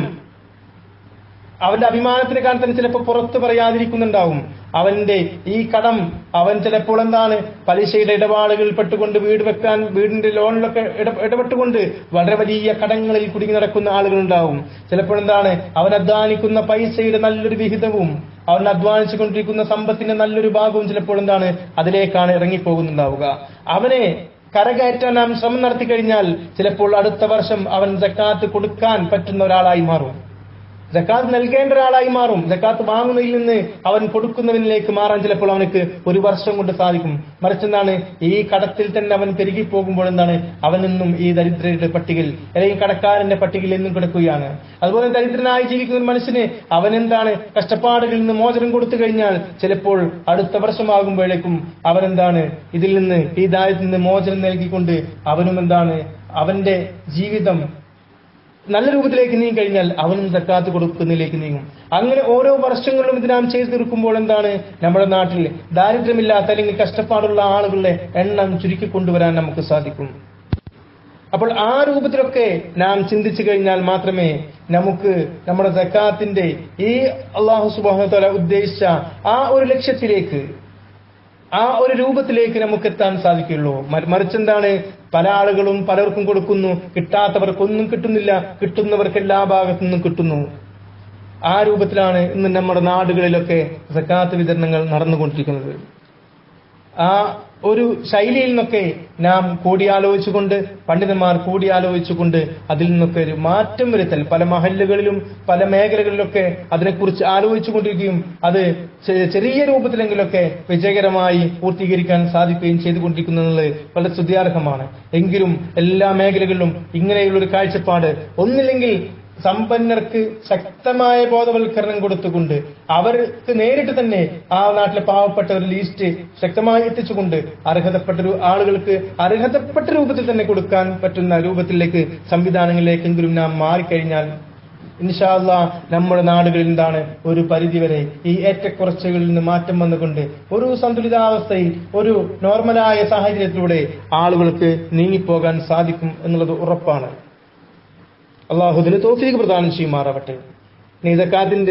അവന്റെ അഭിമാനത്തിന് കാരണം തന്നെ ചിലപ്പോൾ പുറത്തു പറയാതിരിക്കുന്നുണ്ടാവും അവന്റെ ഈ കടം അവൻ ചിലപ്പോൾ എന്താണ് പലിശയുടെ ഇടപാടുകളിൽ പെട്ടുകൊണ്ട് വീട് വെക്കാൻ വീടിന്റെ ലോണിലൊക്കെ ഇട- ഇടപെട്ടുകൊണ്ട് വളരെ വലിയ കടങ്ങളിൽ കുടുങ്ങി നടക്കുന്ന ആളുകളുണ്ടാവും ചിലപ്പോൾ എന്താണ് അവൻ അധ്വാനിക്കുന്ന പൈസയുടെ നല്ലൊരു വിഹിതവും അവൻ അധ്വാനിച്ചുകൊണ്ടിരിക്കുന്ന സമ്പത്തിന്റെ നല്ലൊരു ഭാഗവും ചിലപ്പോൾ എന്താണ് അതിലേക്കാണ് ഇറങ്ങിപ്പോകുന്നുണ്ടാവുക അവനെ കരകയറ്റാൻ നാം ശ്രമം നടത്തി കഴിഞ്ഞാൽ ചിലപ്പോൾ അടുത്ത വർഷം അവൻ ജക്കാത്ത് കൊടുക്കാൻ പറ്റുന്ന ഒരാളായി മാറും ജക്കാത്ത് നൽകേണ്ട ഒരാളായി മാറും ജക്കാത്ത് വാങ്ങുന്നതിൽ നിന്ന് അവൻ കൊടുക്കുന്നവനിലേക്ക് മാറാൻ ചിലപ്പോൾ അവനക്ക് ഒരു വർഷം കൊണ്ട് സാധിക്കും മറിച്ചെന്താണ് ഈ കടത്തിൽ തന്നെ അവൻ പെരുകി പോകുമ്പോൾ എന്താണ് അവൻ നിന്നും ഈ ദരിദ്രരുടെ പട്ടികയിൽ അല്ലെങ്കിൽ കടക്കാരന്റെ പട്ടികയിൽ എന്നും കിടക്കുകയാണ് അതുപോലെ ദരിദ്രനായി ജീവിക്കുന്ന ഒരു മനുഷ്യന് അവൻ എന്താണ് കഷ്ടപ്പാടുകളിൽ നിന്ന് മോചനം കൊടുത്തു കഴിഞ്ഞാൽ ചിലപ്പോൾ അടുത്ത വർഷമാകുമ്പോഴേക്കും അവനെന്താണ് ഇതിൽ നിന്ന് ഈ ദാരിദ്ര്യത്തിൽ നിന്ന് മോചനം നൽകിക്കൊണ്ട് അവനും എന്താണ് അവന്റെ ജീവിതം നല്ല രൂപത്തിലേക്ക് നീങ്ങി കഴിഞ്ഞാൽ അവനും സക്കാത്ത് കൊടുക്കുന്നതിലേക്ക് നീങ്ങും അങ്ങനെ ഓരോ വർഷങ്ങളിലും ഇത് നാം ചെയ്തു തീർക്കുമ്പോൾ എന്താണ് നമ്മുടെ നാട്ടിൽ ദാരിദ്ര്യമില്ലാത്ത അല്ലെങ്കിൽ കഷ്ടപ്പാടുള്ള ആളുകളുടെ എണ്ണം ചുരുക്കി കൊണ്ടുവരാൻ നമുക്ക് സാധിക്കും അപ്പോൾ ആ രൂപത്തിലൊക്കെ നാം ചിന്തിച്ചു കഴിഞ്ഞാൽ മാത്രമേ നമുക്ക് നമ്മുടെ സക്കാത്തിന്റെ ഈ അള്ളാഹു സുബാന ഉദ്ദേശിച്ച ആ ഒരു ലക്ഷ്യത്തിലേക്ക് ആ ഒരു രൂപത്തിലേക്ക് നമുക്ക് എത്താൻ സാധിക്കുള്ളൂ മ- മറിച്ചെന്താണ് പല ആളുകളും പലർക്കും കൊടുക്കുന്നു കിട്ടാത്തവർക്കൊന്നും കിട്ടുന്നില്ല കിട്ടുന്നവർക്ക് എല്ലാ ഭാഗത്തു നിന്നും കിട്ടുന്നു ആ രൂപത്തിലാണ് ഇന്ന് നമ്മുടെ നാടുകളിലൊക്കെ സക്കാത്ത് വിതരണങ്ങൾ നടന്നുകൊണ്ടിരിക്കുന്നത് ആ ഒരു ശൈലിയിൽ നിന്നൊക്കെ നാം കൂടിയാലോചിച്ചുകൊണ്ട് പണ്ഡിതന്മാർ കൂടിയാലോചിച്ചുകൊണ്ട് അതിൽ നിന്നൊക്കെ ഒരു മാറ്റം വരുത്തൽ പല മഹല്ലുകളിലും പല മേഖലകളിലൊക്കെ അതിനെക്കുറിച്ച് ആലോചിച്ചുകൊണ്ടിരിക്കുകയും അത് ചെ- ചെറിയ രൂപത്തിലെങ്കിലൊക്കെ വിജയകരമായി പൂർത്തീകരിക്കാൻ സാധിക്കുകയും ചെയ്തുകൊണ്ടിരിക്കുന്നത് വളരെ സ്തുതിയാർഹമാണ് എങ്കിലും എല്ലാ മേഖലകളിലും ഇങ്ങനെയുള്ള ഒരു കാഴ്ചപ്പാട് ഒന്നില്ലെങ്കിൽ സമ്പന്നർക്ക് ശക്തമായ ബോധവൽക്കരണം കൊടുത്തുകൊണ്ട് അവർക്ക് നേരിട്ട് തന്നെ ആ നാട്ടിലെ പാവപ്പെട്ട ഒരു ലിസ്റ്റ് ശക്തമായി എത്തിച്ചുകൊണ്ട് അർഹതപ്പെട്ട ഒരു ആളുകൾക്ക് അർഹതപ്പെട്ട രൂപത്തിൽ തന്നെ കൊടുക്കാൻ പറ്റുന്ന രൂപത്തിലേക്ക് സംവിധാനങ്ങളിലേക്കെങ്കിലും നാം മാറിക്കഴിഞ്ഞാൽ ഇൻഷാല്ല നമ്മുടെ നാടുകളിൽ എന്താണ് ഒരു പരിധിവരെ ഈ ഏറ്റക്കുറച്ചുകളിൽ നിന്ന് മാറ്റം വന്നുകൊണ്ട് ഒരു സന്തുലിതാവസ്ഥയിൽ ഒരു നോർമലായ സാഹചര്യത്തിലൂടെ ആളുകൾക്ക് നീങ്ങിപ്പോകാൻ സാധിക്കും എന്നുള്ളത് ഉറപ്പാണ് അള്ളാഹുദിന് തോഫീക്ക് പ്രദാനം ചെയ്യുമാറാവട്ടെ നീ ജക്കാത്തിന്റെ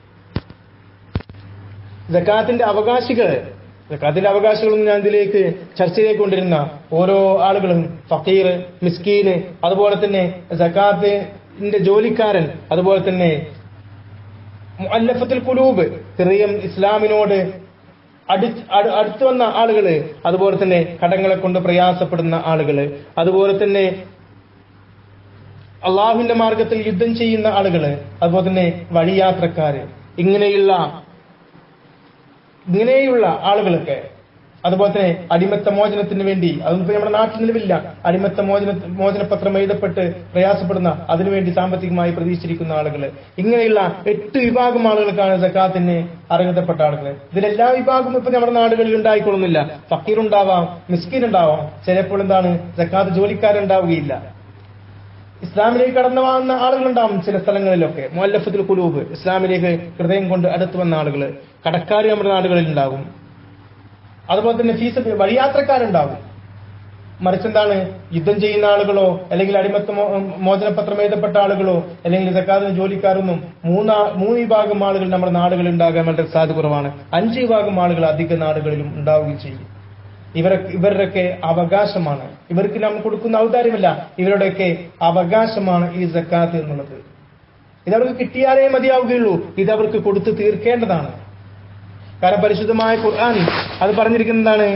ജക്കാത്തിന്റെ അവകാശികൾ ജക്കാത്തിന്റെ അവകാശികളൊന്നും ഞാൻ ഇതിലേക്ക് ചർച്ചയിലേക്ക് കൊണ്ടിരുന്ന ഓരോ ആളുകളും ഫക്കീർ മിസ്കീന് അതുപോലെ തന്നെ ജക്കാത്തിന്റെ ജോലിക്കാരൻ അതുപോലെ തന്നെ മുഅല്ലഫത്തുൽ കുലൂബ് ഹൃദയം ഇസ്ലാമിനോട് അടി അട്- അടുത്തു വന്ന ആളുകള് അതുപോലെ തന്നെ കടങ്ങളെ കൊണ്ട് പ്രയാസപ്പെടുന്ന ആളുകള് അതുപോലെ തന്നെ അള്ളാഹുവിന്റെ മാർഗത്തിൽ യുദ്ധം ചെയ്യുന്ന ആളുകള് അതുപോലെ തന്നെ വഴിയാത്രക്കാര് ഇങ്ങനെയുള്ള ഇങ്ങനെയുള്ള ആളുകളൊക്കെ അതുപോലെ തന്നെ അടിമത്ത മോചനത്തിന് വേണ്ടി അതൊന്നും നമ്മുടെ നാട്ടിൽ നിലവില്ല അടിമത്ത മോചന മോചനപത്രം എഴുതപ്പെട്ട് പ്രയാസപ്പെടുന്ന അതിനുവേണ്ടി സാമ്പത്തികമായി പ്രതീക്ഷിച്ചിരിക്കുന്ന ആളുകള് ഇങ്ങനെയുള്ള എട്ട് വിഭാഗം ആളുകൾക്കാണ് സക്കാത്തിന് അർഹതപ്പെട്ട ആളുകൾ ഇതിലെല്ലാ വിഭാഗവും ഇപ്പൊ നമ്മുടെ നാടുകളിൽ ഉണ്ടായിക്കൊള്ളുന്നില്ല ഫക്കീർ ഉണ്ടാവാം മിസ്കിൻ ഉണ്ടാവാം ചിലപ്പോൾ എന്താണ് സക്കാത്ത് ജോലിക്കാരുണ്ടാവുകയില്ല ഇസ്ലാമിലേക്ക് കടന്നു വന്ന ആളുകളുണ്ടാവും ചില സ്ഥലങ്ങളിലൊക്കെ മുല്ലഫത്തുൽ കുലൂബ് ഇസ്ലാമിലേക്ക് ഹൃദയം കൊണ്ട് അടുത്ത് വന്ന ആളുകൾ കടക്കാർ നമ്മുടെ നാടുകളിൽ ഉണ്ടാകും അതുപോലെ തന്നെ ഫീസ് വഴിയാത്രക്കാരുണ്ടാകും മറിച്ചെന്താണ് യുദ്ധം ചെയ്യുന്ന ആളുകളോ അല്ലെങ്കിൽ അടിമത്ത മോ- മോചനപത്രം എഴുതപ്പെട്ട ആളുകളോ അല്ലെങ്കിൽ സക്കാതിന് ജോലിക്കാരൊന്നും മൂന്നാ മൂന്ന് വിഭാഗം ആളുകൾ നമ്മുടെ നാടുകളിൽ ഉണ്ടാകാൻ വളരെ സാധ്യത കുറവാണ് അഞ്ച് വിഭാഗം ആളുകൾ അധിക നാടുകളിലും ഉണ്ടാവുകയും ചെയ്യും ഇവരൊക്കെ ഇവരുടെയൊക്കെ അവകാശമാണ് ഇവർക്ക് നാം കൊടുക്കുന്ന ഔദാര്യമല്ല ഇവരുടെയൊക്കെ അവകാശമാണ് ഈ സക്കാത്ത് എന്നുള്ളത് ഇത് അവർക്ക് കിട്ടിയാലേ മതിയാവുകയുള്ളൂ ഇത് അവർക്ക് കൊടുത്തു തീർക്കേണ്ടതാണ് കാരണം പരിശുദ്ധമായ ഖുർആൻ അത് പറഞ്ഞിരിക്കുന്നതാണ്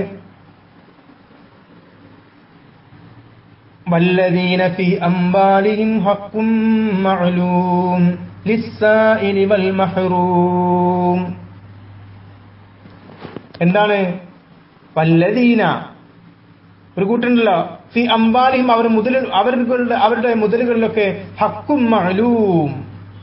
والذين في أنبالهم حق معلوم للسائل والمحروم എന്താണ് വല്ലദീന ഒരു കൂട്ടുണ്ടല്ലോ ഫി അംബാലിയും അവർ മുതൽ അവരുടെ അവരുടെ മുതലുകളിലൊക്കെ ഹക്കും മഅലൂം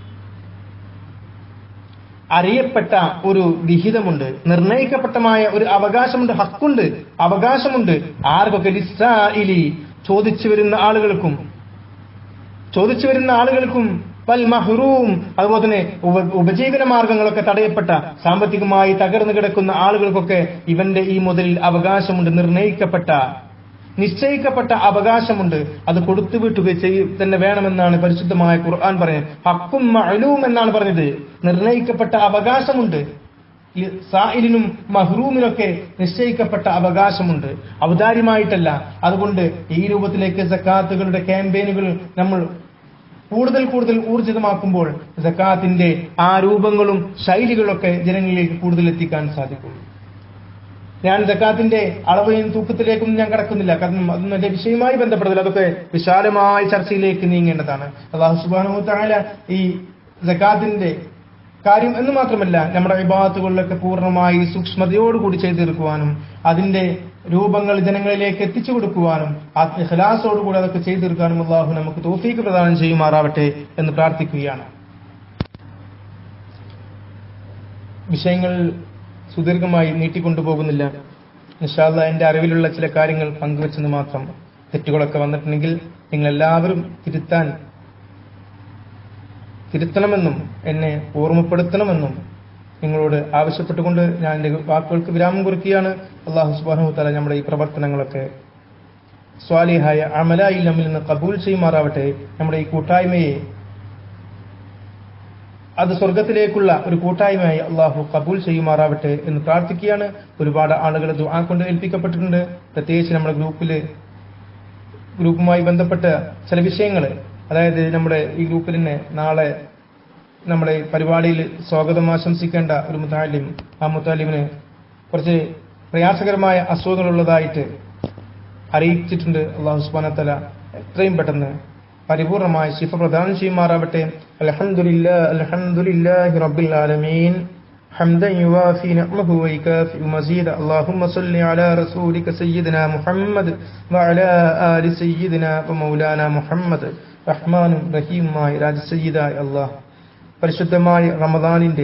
അറിയപ്പെട്ട ഒരു വിഹിതമുണ്ട് നിർണയിക്കപ്പെട്ടമായ ഒരു അവകാശമുണ്ട് ഹക്കുണ്ട് അവകാശമുണ്ട് ആർക്കൊക്കെ ലിസ്സായിലി ചോദിച്ചു വരുന്ന ആളുകൾക്കും ചോദിച്ചു വരുന്ന ആളുകൾക്കും വൽ മഹ്റൂം അതുപോലെ തന്നെ ഉപ- ഉപജീവന മാർഗങ്ങളൊക്കെ തടയപ്പെട്ട സാമ്പത്തികമായി തകർന്നു കിടക്കുന്ന ആളുകൾക്കൊക്കെ ഇവന്റെ ഈ മുതലിൽ അവകാശമുണ്ട് നിർണയിക്കപ്പെട്ട നിശ്ചയിക്കപ്പെട്ട അവകാശമുണ്ട് അത് കൊടുത്തു വീട്ടുക ചെയ്യ തന്നെ വേണമെന്നാണ് പരിശുദ്ധമായ ഖുർആൻ പറയുന്നത് ഹക്കും മഅലൂം എന്നാണ് പറഞ്ഞത് നിർണയിക്കപ്പെട്ട അവകാശമുണ്ട് ഈ സായിലിനും മഹ്റൂമിനൊക്കെ നിശ്ചയിക്കപ്പെട്ട അവകാശമുണ്ട് ഔദാര്യമായിട്ടല്ല അതുകൊണ്ട് ഈ രൂപത്തിലേക്ക് സക്കാത്തുകളുടെ ക്യാമ്പയിനുകൾ നമ്മൾ കൂടുതൽ കൂടുതൽ ഊർജിതമാക്കുമ്പോൾ സക്കാത്തിന്റെ ആ രൂപങ്ങളും ശൈലികളൊക്കെ ജനങ്ങളിലേക്ക് കൂടുതൽ എത്തിക്കാൻ സാധിക്കും ഞാൻ സക്കാത്തിന്റെ അളവിനും തൂക്കത്തിലേക്കും ഞാൻ കടക്കുന്നില്ല കാരണം അതൊന്നും എന്റെ വിഷയവുമായി ബന്ധപ്പെട്ടതില്ല അതൊക്കെ വിശാലമായ ചർച്ചയിലേക്ക് നീങ്ങേണ്ടതാണ് അള്ളാഹു സുബാനു താല ഈ സക്കാത്തിന്റെ കാര്യം എന്ന് മാത്രമല്ല നമ്മുടെ വിഭാഗത്തുകളിലൊക്കെ പൂർണ്ണമായി സൂക്ഷ്മതയോടുകൂടി ചെയ്തു തീർക്കുവാനും അതിന്റെ രൂപങ്ങൾ ജനങ്ങളിലേക്ക് എത്തിച്ചു കൊടുക്കുവാനും ആ ഖലാസോടുകൂടി അതൊക്കെ ചെയ്തു തീർക്കാനും അള്ളാഹു നമുക്ക് തോഫീക്ക് പ്രദാനം ചെയ്യുമാറാവട്ടെ എന്ന് പ്രാർത്ഥിക്കുകയാണ് വിഷയങ്ങൾ സുദീർഘമായി നീട്ടിക്കൊണ്ടുപോകുന്നില്ല നിഷാദ എന്റെ അറിവിലുള്ള ചില കാര്യങ്ങൾ പങ്കുവെച്ചെന്ന് മാത്രം തെറ്റുകളൊക്കെ വന്നിട്ടുണ്ടെങ്കിൽ നിങ്ങൾ എല്ലാവരും തിരുത്താൻ തിരുത്തണമെന്നും എന്നെ ഓർമ്മപ്പെടുത്തണമെന്നും നിങ്ങളോട് ആവശ്യപ്പെട്ടുകൊണ്ട് ഞാൻ എന്റെ വാക്കുകൾക്ക് വിരാമം കുറിക്കുകയാണ് അള്ളാഹു സുബാനു തല നമ്മുടെ ഈ പ്രവർത്തനങ്ങളൊക്കെ സ്വാലിഹായ അമലായി നമ്മിൽ നിന്ന് കബൂൽ ചെയ്യുമാറാവട്ടെ നമ്മുടെ ഈ കൂട്ടായ്മയെ അത് സ്വർഗത്തിലേക്കുള്ള ഒരു കൂട്ടായ്മയായി അള്ളാഹു കബൂൽ ചെയ്യുമാറാവട്ടെ എന്ന് പ്രാർത്ഥിക്കുകയാണ് ഒരുപാട് ആളുകൾ ദുആ കൊണ്ട് ഏൽപ്പിക്കപ്പെട്ടിട്ടുണ്ട് പ്രത്യേകിച്ച് നമ്മുടെ ഗ്രൂപ്പില് ഗ്രൂപ്പുമായി ബന്ധപ്പെട്ട ചില വിഷയങ്ങൾ അതായത് നമ്മുടെ ഈ ഗ്രൂപ്പിൽ തന്നെ നാളെ നമ്മുടെ ഈ പരിപാടിയിൽ സ്വാഗതം ആശംസിക്കേണ്ട ഒരു മുത്താലിം ആ മുത്താലിമിന് കുറച്ച് പ്രയാസകരമായ അസുഖങ്ങളുള്ളതായിട്ട് അറിയിച്ചിട്ടുണ്ട് അള്ളാഹു സുബാനത്തല എത്രയും പെട്ടെന്ന് പരിപൂർണമായ ശിഫ പ്രദാനം ചെയ്യുമാറാവട്ടെ അൽഹംദുലില്ലാ അൽഹംദുലില്ലാഹി റബ്ബിൽ ആലമീൻ حمدا يوافي نعمه ويكافئ مزيدا اللهم صل على رسولك سيدنا محمد وعلى آل سيدنا ومولانا محمد റഹ്മാനും റഹീമുമായ രാജസയ്യിദായ അള്ളാഹ് പരിശുദ്ധമായ റമദാനിന്റെ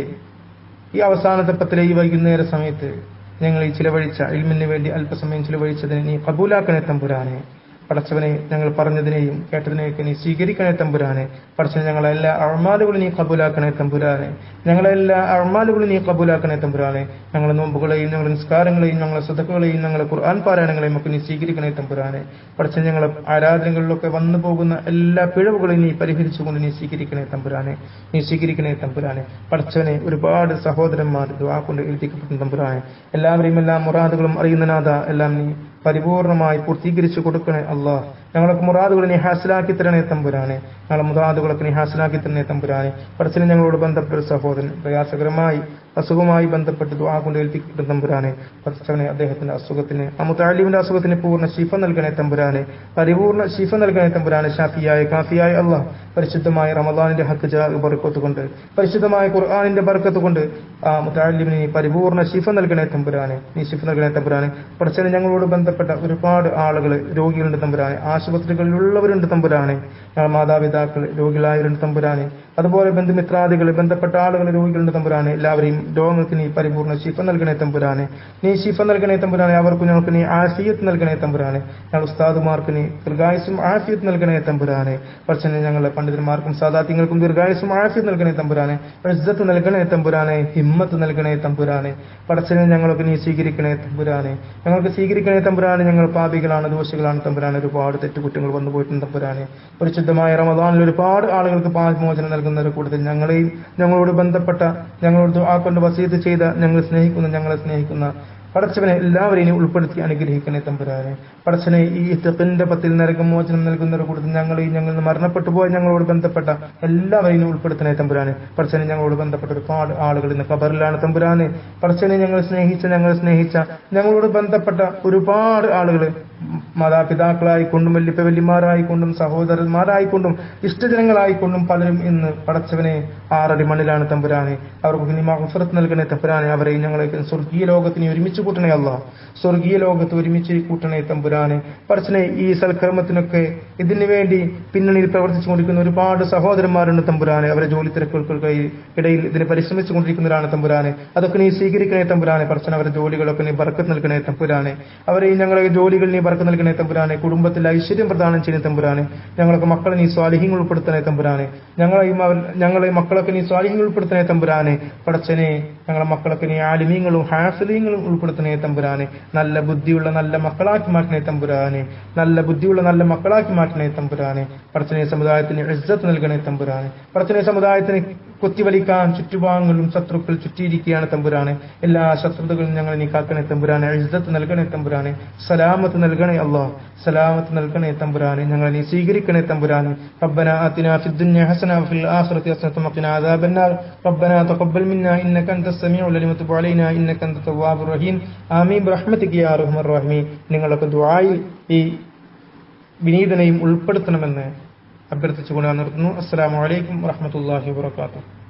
ഈ അവസാനത്തെ പത്തിലെ ഈ വൈകുന്നേര സമയത്ത് ഞങ്ങൾ ഈ ചിലവഴിച്ച ഇൽമിന് വേണ്ടി അല്പസമയം ചിലവഴിച്ചതിന് നീ കബൂലാക്കണേ തമ്പുരാനെ പടച്ചവനെ ഞങ്ങൾ പറഞ്ഞതിനെയും കേട്ടതിനെയൊക്കെ നീ സ്വീകരിക്കണേ തമ്പുരാനെ പടച്ചവനെ ഞങ്ങളെ എല്ലാ അഴമാലുകളും നീ കബൂലാക്കണേ തമ്പുരാനെ ഞങ്ങളെ എല്ലാ അഴമാലുകളും നീ കബൂലാക്കണേ തമ്പുരാനെ ഞങ്ങളുടെ നോമ്പുകളെയും ഞങ്ങളുടെ നിസ്കാരങ്ങളെയും ഞങ്ങളുടെ സദക്കുകളെയും ഞങ്ങളുടെ ഖുർആൻ പാരായണങ്ങളെയും ഒക്കെ നീ സ്വീകരിക്കണേ തമ്പുരാനെ പടച്ചവനെ ഞങ്ങളെ ആരാധനകളിലൊക്കെ വന്നു പോകുന്ന എല്ലാ പിഴവുകളെയും നീ പരിഹരിച്ചുകൊണ്ട് നീ സ്വീകരിക്കണേ തമ്പുരാനെ നീ സ്വീകരിക്കണേ തമ്പുരാനെ പടച്ചവനെ ഒരുപാട് സഹോദരന്മാർ ദുആ കൊണ്ട് എഴുതിക്കപ്പെട്ടു തമ്പുരാനെ എല്ലാവരെയും എല്ലാ മുറാദുകളും അറിയുന്ന നാഥ എല്ലാം നീ പരിപൂർണമായി പൂർത്തീകരിച്ചു കൊടുക്കണേ അള്ളാഹ് ഞങ്ങൾക്ക് മുറാദുകൾ നീ ഹാസിലാക്കി തരണേ തമ്പുരാനെ ഞങ്ങളെ മുറാദുകളൊക്കെ നീ ഹാസിലാക്കി തരണേ തമ്പുരാനെ പടച്ചിന് ഞങ്ങളോട് ബന്ധപ്പെട്ട ഒരു സഹോദരൻ പ്രയാസകരമായി അസുഖവുമായി ബന്ധപ്പെട്ട് ദുആ കൊണ്ട് ഏൽപ്പിക്കപ്പെട്ട തമ്പുരാനെ പടച്ചവനെ അദ്ദേഹത്തിന്റെ അസുഖത്തിന് ആ മുത്താലിമിന്റെ അസുഖത്തിന് പൂർണ്ണ ശിഫ നൽകണേ തമ്പുരാനെ പരിപൂർണ്ണ ശിഫ നൽകണേ തമ്പുരാനെ ഷാഫിയായ കാഫിയായ അള്ളാഹ് പരിശുദ്ധമായ റമദാനിന്റെ ഹക്ക് ജാ ബർക്കത്ത് കൊണ്ട് പരിശുദ്ധമായ ഖുർആാനിന്റെ ബർക്കത്ത് കൊണ്ട് ആ മുത്താലിമിന് നീ പരിപൂർണ്ണ ശിഫ നൽകണേ തമ്പുരാനെ നീ ശിഫ നൽകണേ തമ്പുരാനെ പടച്ചവനെ ഞങ്ങളോട് ബന്ധപ്പെട്ട ഒരുപാട് ആളുകൾ രോഗികളുണ്ട് തമ്പുരാനെ ആശുപത്രികളിലുള്ളവരുണ്ട് തമ്പുരാനെ ഞങ്ങൾ മാതാപിതാക്കൾ രോഗികളായവരുണ്ട് തമ്പുരാനെ അതുപോലെ ബന്ധുമിത്രാദികൾ ബന്ധപ്പെട്ട ആളുകൾ രോഗികളുണ്ട് തമ്പുരാനെ എല്ലാവരെയും രോഗങ്ങൾക്ക് നീ പരിപൂർണ്ണ ശിഫ നൽകണേ തമ്പുരാനെ നീ ശിഫ നൽകണേ തമ്പുരാനെ അവർക്ക് ഞങ്ങൾക്ക് നീ ആഫിയത്ത് നൽകണേ തമ്പുരാനെ ഞങ്ങൾ ഉസ്താദുമാർക്ക് നീ ദീർഘായുസും ആഫിയത്ത് നൽകണേ തമ്പുരാനെ പക്ഷേ ഞങ്ങളുടെ പണ്ഡിതന്മാർക്കും സാദാത്യങ്ങൾക്കും ദീർഘായുസും ആഫിയത്ത് നൽകണേ തമ്പുരാനെ ഇസ്സത്ത് നൽകണേ തമ്പുരാനെ ഹിമ്മത്ത് നൽകണേ തമ്പുരാനെ പടച്ചനെ ഞങ്ങൾക്ക് നീ സ്വീകരിക്കണേ തമ്പുരാനെ ഞങ്ങൾക്ക് സ്വീകരിക്കണേ തമ്പുരാനെ ഞങ്ങൾ പാപികളാണ് ദോഷികളാണ് തമ്പുരാനെ ഒരുപാട് തെറ്റുകുറ്റങ്ങൾ വന്നു പോയിട്ടുണ്ട് തമ്പുരാനെ പരിശുദ്ധമായ റമദാനിൽ ഒരുപാട് ആളുകൾക്ക് പാൽമോചനം നൽകുന്ന ഒരു കൂട്ടത്തിൽ ഞങ്ങളെയും ഞങ്ങളോട് ബന്ധപ്പെട്ട ഞങ്ങളോട് ആ കൊണ്ട് വസീത് ചെയ്ത ഞങ്ങൾ സ്നേഹിക്കുന്ന ഞങ്ങളെ സ്നേഹിക്കുന്ന പടച്ചവനെ എല്ലാവരെയും നീ ഉൾപ്പെടുത്തി അനുഗ്രഹിക്കണേ തമ്പുരാനെ പടച്ചനെ ഈ തെപ്പിന്റെ പത്തിൽ നരകമോചനം നൽകുന്ന ഒരു കൂട്ടത്തിൽ ഞങ്ങളെയും ഞങ്ങൾ മരണപ്പെട്ടു പോയ ഞങ്ങളോട് ബന്ധപ്പെട്ട എല്ലാവരെയും നീ ഉൾപ്പെടുത്തണേ തമ്പുരാനെ പടച്ചനെ ഞങ്ങളോട് ബന്ധപ്പെട്ട ഒരുപാട് ആളുകൾ ഇന്ന് കബറിലാണ് തമ്പുരാനെ പടച്ചനെ ഞങ്ങൾ സ്നേഹിച്ച ഞങ്ങൾ സ്നേഹിച്ച ഞങ്ങളോട് ബന്ധപ്പെട്ട ഒരുപാട് ആളുകൾ മാതാപിതാക്കളായിക്കൊണ്ടും വല്യപ്പ വല്യമാരായിക്കൊണ്ടും സഹോദരന്മാരായിക്കൊണ്ടും ഇഷ്ടജനങ്ങളായിക്കൊണ്ടും പലരും ഇന്ന് പടച്ചവനെ ആറടി മണ്ണിലാണ് തമ്പുരാനെ അവർക്ക് നീ മഹഫറത്ത് നൽകണേ തമ്പുരാനെ അവരെയും ഞങ്ങളെ സ്വർഗീയ ലോകത്തിന് ഒരുമിച്ച് കൂട്ടണേ അല്ല സ്വർഗീയ ലോകത്ത് ഒരുമിച്ച് കൂട്ടണേ തമ്പുരാനെ പടച്ചനെ ഈ സൽക്കർമ്മത്തിനൊക്കെ ഇതിനു വേണ്ടി പിന്നണിയിൽ പ്രവർത്തിച്ചു കൊണ്ടിരിക്കുന്ന ഒരുപാട് സഹോദരന്മാരുണ്ട് തമ്പുരാനെ അവരെ ജോലി തിരക്കുകൾക്ക് ഇടയിൽ ഇതിന് പരിശ്രമിച്ചു കൊണ്ടിരിക്കുന്നവരാണ് തമ്പുരാനെ അതൊക്കെ നീ സ്വീകരിക്കണേ തമ്പുരാനെ പടച്ചന അവരുടെ ജോലികളൊക്കെ നീ ബർക്കത്ത് നൽകണേ തമ്പുരാനെ അവരെ ഞങ്ങളെ ജോലികൾ നീ ബർക്കത്ത് നൽകണേ തമ്പുരാനെ കുടുംബത്തിൽ ഐശ്വര്യം പ്രദാനം ചെയ്യുന്ന തമ്പുരാനെ ഞങ്ങൾക്ക് മക്കളെ നീ സ്വാലിഹ്യങ്ങൾ ഉൾപ്പെടുത്തണേ തമ്പുരാനെ ഞങ്ങളെയും അവർ ഞങ്ങളെ മക്കളൊക്കെ നീ സ്വാലിഹ്യങ്ങൾ ഉൾപ്പെടുത്തണേ തമ്പുരാനെ പടച്ചനെ ഞങ്ങളെ മക്കളൊക്കെ നീ ആലിമീങ്ങളും ഹാഫിലീങ്ങളും ഉൾപ്പെടുത്തണേ തമ്പുരാനെ നല്ല ബുദ്ധിയുള്ള നല്ല മക്കളാക്കി മാറ്റണേ തമ്പുരാനെ നല്ല ബുദ്ധിയുള്ള നല്ല മക്കളാക്കി മാറ്റണേ തമ്പുരാനെ പടച്ചനെ സമുദായത്തിന് ഇജ്ജത്ത് നൽകണേ തമ്പുരാനെ പടച്ചനെ സമുദായത്തിന് കൊത്തിവലിക്കാൻ ചുറ്റുഭാഗങ്ങളിലും ശത്രുക്കൾ ചുറ്റിയിരിക്കുകയാണ് തമ്പുരാനെ എല്ലാ ശത്രുതകളും ഞങ്ങൾ നീ കാക്കണേ തമ്പുരാനെ ഇജ്ജത്ത് നൽകണേ തമ്പുരാനെ സലാമത്ത് നൽകണേ അള്ളാഹ് സലാമത്ത് നൽകണേ തമ്പുരാനെ ഞങ്ങൾ നീ സ്വീകരിക്കണേ തമ്പുരാനെ ربنا آتنا في الدنيا حسنة وفي الآخرة حسنة وقنا عذاب النار ربنا تقبل منا إنك أنت السميع العليم وتب علينا إنك أنت التواب الرحيم آمين برحمتك يا أرحم الراحمين നിങ്ങളൊക്കെ ദുആയിൽ ഈ വിനീതനെയും ഉൾപ്പെടുത്തണമെന്ന് അഭ്യർത്ഥിച്ചുകൊണ്ട് നിർത്തുന്നു അസ്സലാമു അലൈക്കും വറഹ്മത്തുള്ളാഹി വബറകാതുഹു